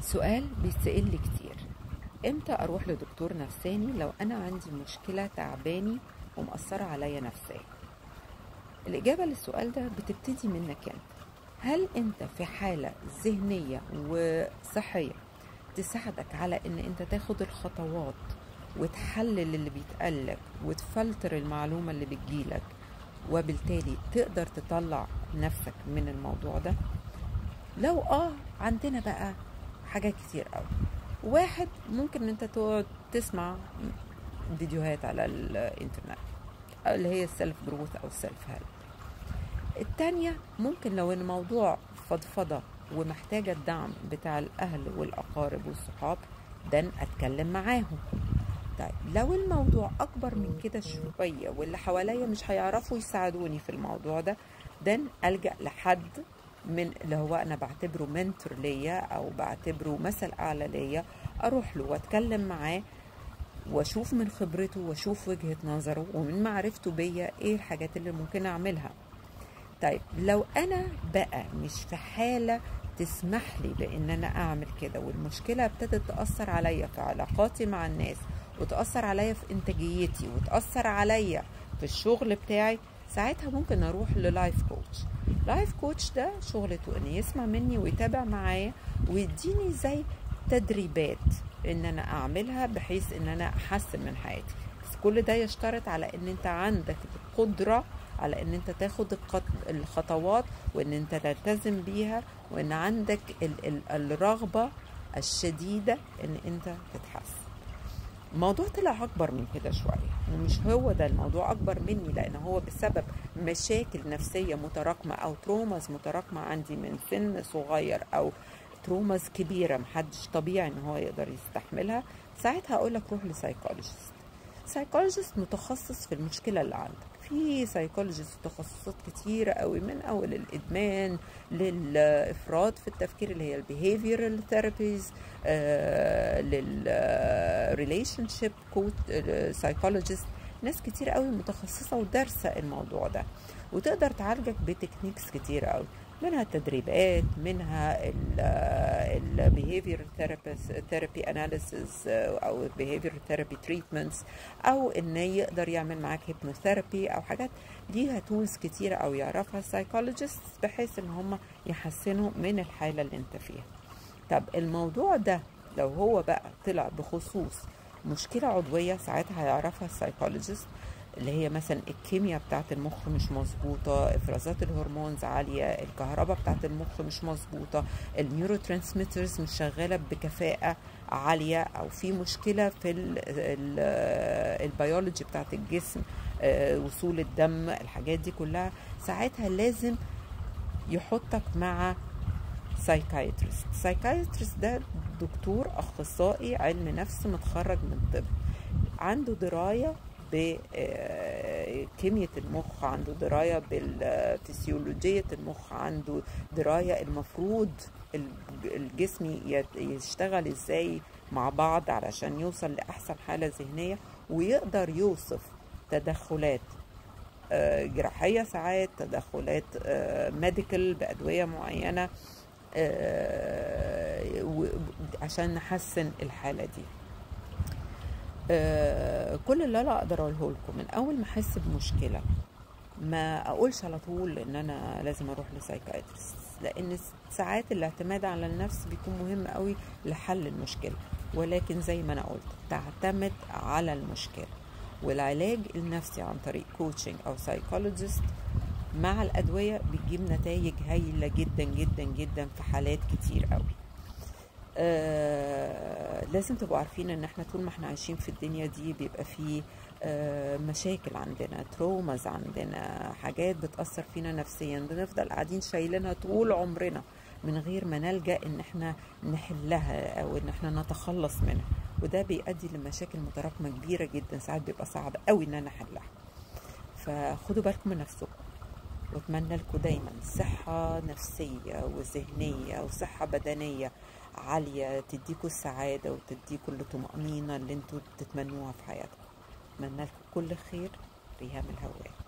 سؤال بيتسأل لي كتير امتى اروح لدكتور نفساني لو انا عندي مشكلة تعباني ومأثرة عليا نفسيا الإجابة للسؤال ده بتبتدي منك انت هل انت في حالة ذهنية وصحية تساعدك على ان انت تاخد الخطوات وتحلل اللي بيتقالك وتفلتر المعلومة اللي بتجيلك وبالتالي تقدر تطلع نفسك من الموضوع ده لو اه عندنا بقى حاجات كتير قوي واحد ممكن ان انت تقعد تسمع فيديوهات على الانترنت اللي هي السيلف جروث او السيلف هيلب التانية ممكن لو الموضوع فضفضة ومحتاجة الدعم بتاع الأهل والأقارب والصحاب ده أتكلم معاهم طيب لو الموضوع أكبر من كده شوية واللي حواليا مش هيعرفوا يساعدوني في الموضوع ده ده ألجأ لحد من اللي هو انا بعتبره منتور ليا او بعتبره مثل اعلى ليا اروح له واتكلم معاه واشوف من خبرته واشوف وجهة نظره ومن معرفته بيا ايه الحاجات اللي ممكن اعملها طيب لو انا بقى مش في حالة تسمح لي بان انا اعمل كده والمشكلة ابتدت تأثر عليا في علاقاتي مع الناس وتأثر عليا في انتاجيتي وتأثر عليا في الشغل بتاعي ساعتها ممكن اروح للايف كوتش لايف كوتش ده شغلته ان يسمع مني ويتابع معايا ويديني زي تدريبات ان انا اعملها بحيث ان انا احسن من حياتي بس كل ده يشترط على ان انت عندك القدرة على ان انت تاخد الخطوات وان انت تلتزم بيها وان عندك الرغبة الشديدة ان انت تتحسن الموضوع طلع اكبر من كده شويه ومش هو ده الموضوع اكبر مني لان هو بسبب مشاكل نفسيه متراكمه او تروماز متراكمه عندي من سن صغير او تروماز كبيره محدش طبيعي ان هو يقدر يستحملها ساعتها اقول لك روح لسايكولوجيست سايكولوجيست متخصص في المشكله اللي عندك في سايكولوجيست تخصصات كتيرة قوي من أول الإدمان للإفراط في التفكير اللي هي البيهيفيرال ثيرابيز للريليشن شيب كوت سايكولوجيست ناس كتير قوي متخصصة ودارسة الموضوع ده وتقدر تعالجك بتكنيكس كتير قوي منها التدريبات منها البيهيفير ثيرابي اناليسيس او البيهيفير ثيرابي تريتمنتس او ان يقدر يعمل معاك هيبنوثيرابي او حاجات ليها تولز كتيره او يعرفها السايكولوجيست بحيث ان هم يحسنوا من الحاله اللي انت فيها طب الموضوع ده لو هو بقى طلع بخصوص مشكله عضويه ساعتها هيعرفها السايكولوجيست اللي هي مثلا الكيمياء بتاعت المخ مش مظبوطة افرازات الهرمونز عالية الكهرباء بتاعت المخ مش مظبوطة النيورو ترانسميترز مش شغالة بكفاءة عالية او في مشكلة في البيولوجي بتاعت الجسم وصول الدم الحاجات دي كلها ساعتها لازم يحطك مع سايكايترست سايكايترست ده دكتور اخصائي علم نفس متخرج من طب عنده درايه بكيمياء المخ عنده دراية بالفسيولوجية المخ عنده دراية المفروض الجسم يشتغل ازاي مع بعض علشان يوصل لأحسن حالة ذهنية ويقدر يوصف تدخلات جراحية ساعات تدخلات ميديكال بأدوية معينة عشان نحسن الحالة دي آه كل اللي انا اقدر اقوله لكم من اول ما احس بمشكله ما اقولش على طول ان انا لازم اروح لسايكايترست لان ساعات الاعتماد على النفس بيكون مهم قوي لحل المشكله ولكن زي ما انا قلت تعتمد على المشكله والعلاج النفسي عن طريق كوتشنج او سايكولوجيست مع الادويه بتجيب نتائج هايله جدا جدا جدا في حالات كتير قوي آه لازم تبقوا عارفين ان احنا طول ما احنا عايشين في الدنيا دي بيبقى فيه آه مشاكل عندنا تروماز عندنا حاجات بتأثر فينا نفسيا بنفضل قاعدين شايلينها طول عمرنا من غير ما نلجأ ان احنا نحلها او ان احنا نتخلص منها وده بيؤدي لمشاكل متراكمة كبيرة جدا ساعات بيبقى صعب قوي ان انا احلها فخدوا بالكم من نفسكم واتمنى لكم دايما صحة نفسية وذهنية وصحة بدنية عالية تديكوا السعادة وتديكوا الطمأنينة اللي انتوا تتمنوها في حياتكم اتمنى لكم كل خير ريهام الهواه